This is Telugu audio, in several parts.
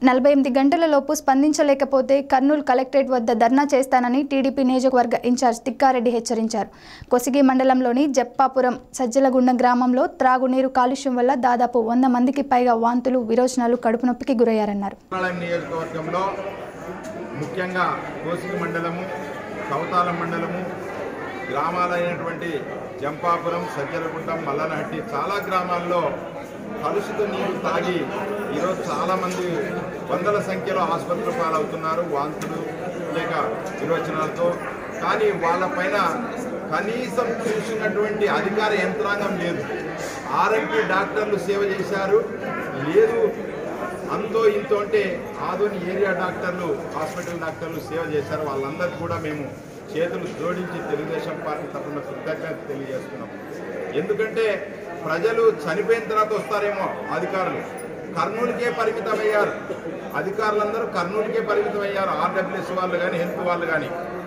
నలభై ఎనిమిది గంటలలోపు స్పందించలేకపోతే కర్నూలు కలెక్టరేట్ వద్ద ధర్నా చేస్తానని టీడీపీ నియోజకవర్గ ఇన్ఛార్జ్ తిక్కారెడ్డి హెచ్చరించారు కొసిగి మండలంలోని జప్పాపురం సజ్జలగుండం గ్రామంలో త్రాగునీరు కాలుష్యం వల్ల దాదాపు వంద మందికి పైగా వాంతులు విరోచనాలు కడుపు నొప్పికి గురయ్యారన్నారు మండలం నియోజకవర్గంలో ముఖ్యంగా కోసిగి మండలము కవతాల మండలము గ్రామాలైనటువంటి జంపాపురం సజ్జలగుండం మల్లనహట్టి చాలా గ్రామాల్లో కలుషిత నీరు తాగి ఈరోజు చాలామంది వందల సంఖ్యలో ఆసుపత్రులు పాలవుతున్నారు వాంతులు లేక విరోచనాలతో కానీ వాళ్ళపైన కనీసం చూసినటువంటి అధికార యంత్రాంగం లేదు ఆర్ఎంపీ డాక్టర్లు సేవ చేశారు లేదు అంతో ఇంతో అంటే ఆదోని ఏరియా డాక్టర్లు హాస్పిటల్ డాక్టర్లు సేవ చేశారు వాళ్ళందరికీ కూడా మేము చేతులు జోడించి తెలుగుదేశం పార్టీ తరఫున కృతజ్ఞత తెలియజేస్తున్నాం ఎందుకంటే ప్రజలు చనిపోయిన తర్వాత వస్తారేమో అధికారులు కర్నూలుకే పరిమితమయ్యారు అధికారులందరూ కర్నూలుకే పరిమితమయ్యారు ఆర్డబ్ల్యూఎస్ వాళ్ళు కానీ హెల్త్ వాళ్ళు కానీ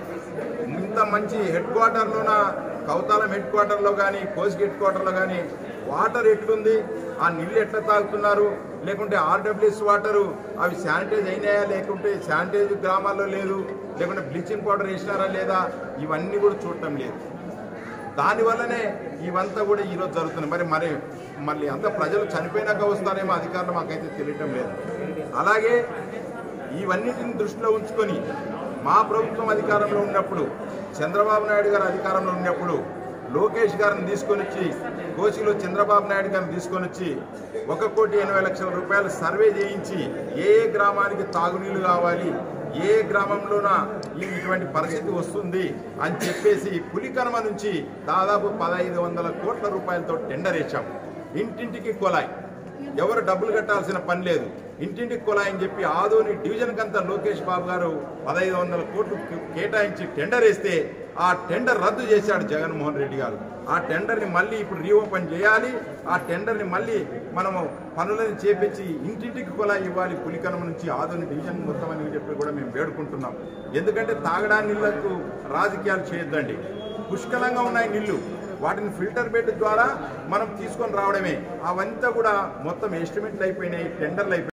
ఇంత మంచి హెడ్ క్వార్టర్లోన కౌతాలం హెడ్ క్వార్టర్లో కానీ కోసికి హెడ్ క్వార్టర్లో కానీ వాటర్ ఎట్లుంది ఆ నీళ్ళు ఎట్లా తాగుతున్నారు లేకుంటే ఆర్డబ్ల్యూఎస్ వాటరు అవి శానిటైజ్ అయినాయా లేకుంటే శానిటైజ్ గ్రామాల్లో లేదు లేకుంటే బ్లీచింగ్ పౌడర్ వేసినారా లేదా ఇవన్నీ కూడా చూడటం లేదు దానివల్లనే ఇవంతా కూడా ఈరోజు జరుగుతుంది మరి మరి మళ్ళీ అంతా ప్రజలు చనిపోయినాక వస్తారేమో అధికారులు మాకైతే తెలియటం లేదు అలాగే ఇవన్నిటిని దృష్టిలో ఉంచుకొని మా ప్రభుత్వం అధికారంలో ఉన్నప్పుడు చంద్రబాబు నాయుడు గారు అధికారంలో ఉన్నప్పుడు లోకేష్ గారిని తీసుకొని వచ్చి కోచిలో చంద్రబాబు నాయుడు గారిని తీసుకొని వచ్చి ఒక కోటి ఎనభై లక్షల రూపాయలు సర్వే చేయించి ఏ ఏ గ్రామానికి తాగునీళ్ళు కావాలి ఏ గ్రామంలోన ఈ- ఇటువంటి పరిస్థితి వస్తుంది అని చెప్పేసి పులికనమ నుంచి దాదాపు పదహైదు వందల కోట్ల రూపాయలతో టెండర్ ఇచ్చాం ఇంటింటికి కొలాయి ఎవరు డబ్బులు కట్టాల్సిన పని లేదు ఇంటింటికి కొలాయి అని చెప్పి ఆదోని డివిజన్ కంతా లోకేష్ బాబు గారు పదహైదు వందల కోట్లు కే- కేటాయించి టెండర్ వేస్తే ఆ టెండర్ రద్దు చేశాడు జగన్మోహన్ రెడ్డి గారు ఆ టెండర్ని మళ్ళీ ఇప్పుడు రీఓపెన్ చేయాలి ఆ టెండర్ని మళ్ళీ మనము పనులను చేపించి ఇంటింటికి కొలాయి ఇవ్వాలి పులికనం నుంచి ఆదోని డివిజన్ మొత్తం అని చెప్పి కూడా మేము వేడుకుంటున్నాం ఎందుకంటే తాగడా నీళ్లకు రాజకీయాలు చేయొద్దండి పుష్కలంగా ఉన్నాయి నీళ్లు వాటిని ఫిల్టర్ బెడ్ ద్వారా మనం తీసుకొని రావడమే అవంతా కూడా మొత్తం ఎస్టిమేట్లు అయిపోయినాయి టెండర్లు అయిపోయినాయి